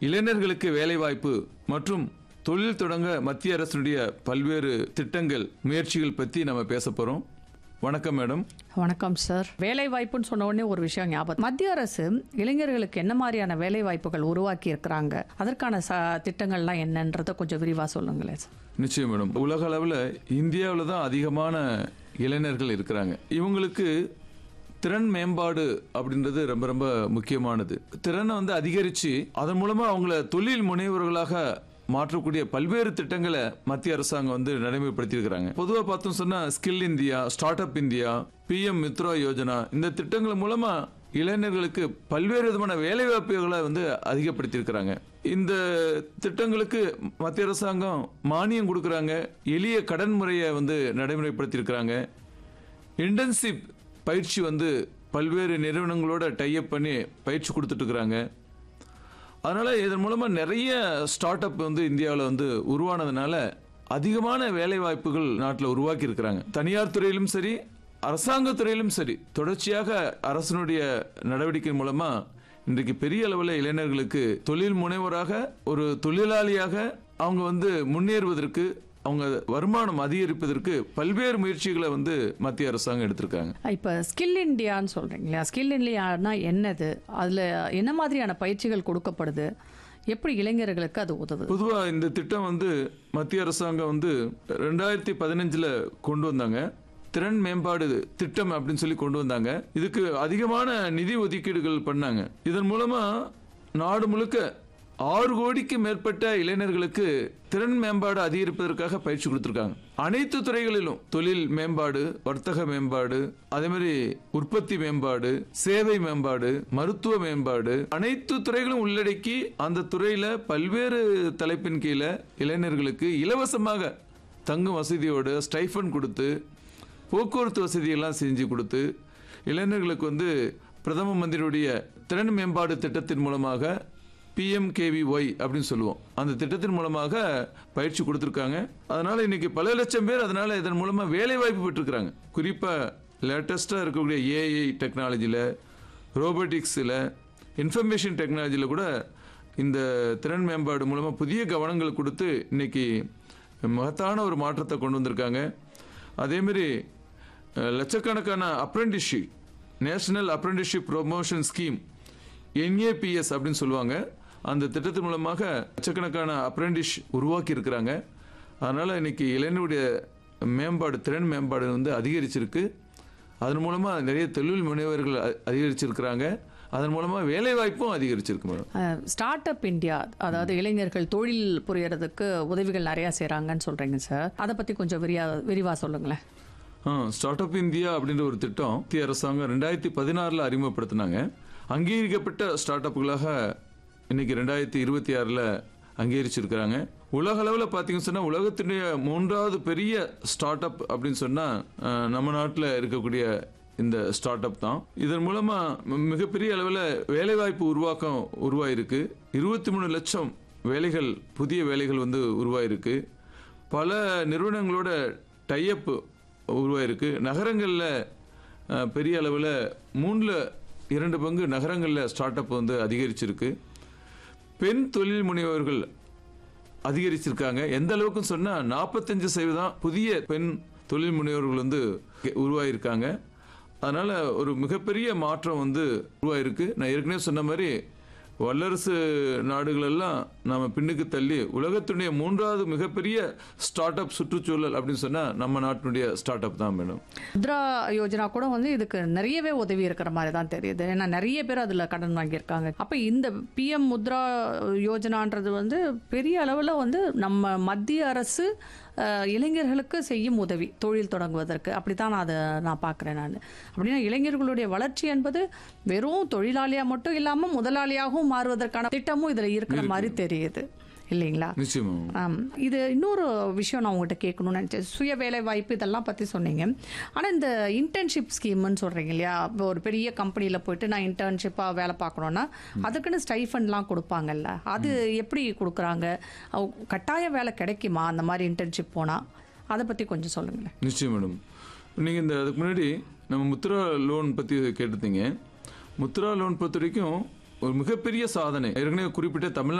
இளைஞர்களுக்கு வேலைவாய்ப்பு மற்றும் தொழில் தொடங்க மத்திய அரசினுடைய பல்வேறு திட்டங்கள் முயற்சிகள் பற்றி நம்ம பேச போகிறோம் வணக்கம் மேடம் வணக்கம் சார் வேலை வாய்ப்புன்னு சொன்ன உடனே ஒரு விஷயம் ஞாபகம் மத்திய அரசு இளைஞர்களுக்கு என்ன மாதிரியான வேலை வாய்ப்புகள் உருவாக்கி இருக்கிறாங்க அதற்கான ச திட்டங்கள்லாம் என்னன்றதை கொஞ்சம் விரிவாக சொல்லுங்களேன் சார் நிச்சயம் மேடம் உலக அளவில் இந்தியாவில் தான் அதிகமான இளைஞர்கள் இருக்கிறாங்க இவங்களுக்கு திறன் மேம்பாடு அப்படின்றது ரொம்ப ரொம்ப முக்கியமானது திறனை வந்து அதிகரித்து அதன் மூலமாக அவங்கள தொழில் முனைவர்களாக மாற்றக்கூடிய பல்வேறு திட்டங்களை மத்திய அரசாங்கம் வந்து நடைமுறைப்படுத்தியிருக்கிறாங்க பொதுவாக பார்த்தோம் சொன்னால் skill India startup India PM Mitra Yojana இந்த திட்டங்கள் மூலமாக இளைஞர்களுக்கு பல்வேறு விதமான வேலைவாய்ப்புகளை வந்து அதிகப்படுத்தியிருக்கிறாங்க இந்த திட்டங்களுக்கு மத்திய அரசாங்கம் மானியம் கொடுக்குறாங்க எளிய கடன் முறையை வந்து நடைமுறைப்படுத்தியிருக்கிறாங்க இன்டர்ன்ஷிப் பயிற்சி வந்து பல்வேறு நிறுவனங்களோட டைப் பண்ணி பயிற்சி கொடுத்துட்டு இருக்கிறாங்க அதனால் இதன் மூலமாக நிறைய ஸ்டார்ட் அப் வந்து இந்தியாவில் வந்து உருவானதுனால அதிகமான வேலை வாய்ப்புகள் நாட்டில் உருவாக்கி இருக்கிறாங்க தனியார் துறையிலும் சரி அரசாங்க துறையிலும் சரி தொடர்ச்சியாக அரசனுடைய நடவடிக்கை மூலமாக இன்றைக்கு பெரிய அளவில் இளைஞர்களுக்கு தொழில் முனைவராக ஒரு தொழிலாளியாக அவங்க வந்து முன்னேறுவதற்கு அவங்க வருமானம் அதிகரிப்பதற்கு பல்வேறு முயற்சிகளை வந்து மத்திய அரசாங்கம் எடுத்திருக்காங்க இப்போ ஸ்கில் இந்தியான்னு சொல்கிறீங்க இல்லையா ஸ்கில் இந்தியானா என்னது அதில் என்ன மாதிரியான பயிற்சிகள் கொடுக்கப்படுது எப்படி இளைஞர்களுக்கு அது உதவுது பொதுவாக இந்த திட்டம் வந்து மத்திய அரசாங்கம் வந்து ரெண்டாயிரத்தி பதினஞ்சில் கொண்டு வந்தாங்க திறன் மேம்பாடு திட்டம் அப்படின்னு சொல்லி கொண்டு வந்தாங்க இதுக்கு அதிகமான நிதி ஒதுக்கீடுகள் பண்ணாங்க இதன் மூலமா நாடு முழுக்க ஆறு கோடிக்கு மேற்பட்ட இளைஞர்களுக்கு திறன் மேம்பாடு அதிகரிப்பதற்காக பயிற்சி கொடுத்துருக்காங்க அனைத்து துறைகளிலும் தொழில் மேம்பாடு வர்த்தக மேம்பாடு அதே மாதிரி உற்பத்தி மேம்பாடு சேவை மேம்பாடு மருத்துவ மேம்பாடு அனைத்து துறைகளும் உள்ளடக்கி அந்த துறையில பல்வேறு தலைப்பின் கீழே இளைஞர்களுக்கு இலவசமாக தங்கும் வசதியோடு ஸ்டைஃபன் கொடுத்து போக்குவரத்து வசதியெல்லாம் செஞ்சு கொடுத்து இளைஞர்களுக்கு வந்து பிரதம மந்திரியுடைய திறன் மேம்பாடு திட்டத்தின் மூலமாக பிஎம்கேவிஒய் அப்படின்னு சொல்லுவோம் அந்த திட்டத்தின் மூலமாக பயிற்சி கொடுத்துருக்காங்க அதனால இன்னைக்கு பல லட்சம் பேர் அதனால இதன் மூலமா வேலை வாய்ப்பு பெற்றிருக்கிறாங்க குறிப்பா லேட்டஸ்டாக இருக்கக்கூடிய ஏஐ டெக்னாலஜியில் ரோபோட்டிக்ஸில் இன்ஃபர்மேஷன் டெக்னாலஜியில் கூட இந்த திறன் மேம்பாடு மூலமாக புதிய கவனங்கள் கொடுத்து இன்னைக்கு மகத்தான ஒரு மாற்றத்தை கொண்டு வந்திருக்காங்க அதேமாரி அஹ், லட்சக்கணக்கான apprenticeship national apprenticeship promotion scheme NAPS அப்படின்னு சொல்லுவாங்க அந்த திட்டத்தின் மூலமாக லட்சக்கணக்கான அப்ரெண்டிஸ் உருவாக்கி இருக்கிறாங்க அதனால் இன்னைக்கு இளைஞருடைய மேம்பாடு திறன் மேம்பாடு வந்து அதிகரிச்சிருக்கு அதன் மூலமாக நிறைய தொழில் முனைவர்கள் அ- அதிகரிச்சிருக்கிறாங்க அதன் மூலமாக வேலை வாய்ப்பும் அதிகரிச்சிருக்கு மேடம் ஸ்டார்ட் அப் இந்தியா அதாவது இளைஞர்கள் தொழில் புரியறதுக்கு உதவிகள் நிறையா செய்கிறாங்கன்னு சொல்கிறீங்க சார் அதை பற்றி கொஞ்சம் விரியா விரிவாக சொல்லுங்களேன் ஸ்டார்ட் அப் இந்தியா அப்படின்ற ஒரு திட்டம் மத்திய அரசாங்கம் ரெண்டாயிரத்தி பதினாறில் அறிமுகப்படுத்தினாங்க அங்கீகரிக்கப்பட்ட ஸ்டார்ட் அப்புகளாக இன்னைக்கு ரெண்டாயிரத்தி இருபத்தி ஆறில் அங்கீகரிச்சிருக்கிறாங்க உலக அளவில் பார்த்தீங்கன்னு சொன்னால் உலகத்தினுடைய மூன்றாவது பெரிய ஸ்டார்ட் அப் அப்படின்னு சொன்னால் நம்ம நாட்டில் இருக்கக்கூடிய இந்த ஸ்டார்ட் அப் தான் இதன் மூலமாக மிகப்பெரிய அளவில் வேலைவாய்ப்பு உருவாக்கம் உருவாயிருக்கு இருபத்தி மூணு லட்சம் வேலைகள் புதிய வேலைகள் வந்து உருவாயிருக்கு பல நிறுவனங்களோட டைஅப் உருவாயிருக்கு நகரங்களில் அஹ், பெரிய அளவில் மூணில் இரண்டு பங்கு நகரங்களில் ஸ்டார்ட் அப் வந்து அதிகரிச்சிருக்கு பெண் தொழில் முனைவோர்கள் அதிகரிச்சிருக்காங்க எந்த அளவுக்கு சொன்னால் நாற்பத்தஞ்சு சதவீதம் புதிய பெண் தொழில் முனைவோர்கள் வந்து உருவாயிருக்காங்க அதனால் ஒரு மிகப்பெரிய மாற்றம் வந்து உருவாயிருக்கு நான் ஏற்கனவே சொன்ன மாதிரி வல்லரசு நாடுகளெல்லாம் நம்ம பின்னுக்கு தள்ளி உலகத்துடைய மூன்றாவது மிகப்பெரிய ஸ்டார்ட் அப் சுற்றுச்சூழல் அப்படின்னு சொன்னால் நம்ம நாட்டினுடைய ஸ்டார்ட் அப் தான் மேடம் முத்ரா யோஜனா கூட வந்து இதுக்கு நிறையவே உதவி இருக்கிற மாதிரி தான் தெரியுது ஏன்னா நிறைய பேர் அதில் கடன் வாங்கியிருக்காங்க அப்போ இந்த பிஎம் முத்ரா யோஜனான்றது வந்து பெரிய அளவில் வந்து நம்ம மத்திய அரசு அஹ், இளைஞர்களுக்கு செய்யும் உதவி தொழில் தொடங்குவதற்கு அப்படி தான் நான் அதை நான் பார்க்குறேன் நான் அப்படின்னா இளைஞர்களுடைய வளர்ச்சி என்பது வெறும் தொழிலாளியாக மட்டும் இல்லாமல் முதலாளியாகவும் மாறுவதற்கான திட்டமும் இதில் இருக்கிற மாதிரி தெரியுது இல்லைங்களா நிச்சயமா ஆம். இது இன்னொரு விஷயம் நான் உங்கள்கிட்ட கேட்கணும்னு நினச்சேன் சுய வேலை வாய்ப்பு இதெல்லாம் பற்றி சொன்னீங்க ஆனால் இந்த இன்டர்ன்ஷிப் ஸ்கீம்னு சொல்கிறீங்க இல்லையா இப்போ ஒரு பெரிய கம்பெனியில் போயிட்டு நான் இன்டர்ன்ஷிப்பாக வேலை பார்க்கணுன்னா அதுக்குன்னு ஸ்டைஃபண்ட்லாம் கொடுப்பாங்கல்ல அது எப்படி கொடுக்குறாங்க அவ- கட்டாய வேலை கிடைக்குமா அந்த மாதிரி இன்டர்ன்ஷிப் போனால் அதை பற்றி கொஞ்சம் சொல்லுங்களேன் நிச்சயம் மேடம் நீங்கள் இந்த அதுக்கு முன்னாடி நம்ம முத்ரா லோன் பற்றி கேட்டிருந்தீங்க முத்ரா லோன் பொறுத்த வரைக்கும் ஒரு மிகப்பெரிய சாதனை ஏற்கனவே குறிப்பிட்ட தமிழ்நாடு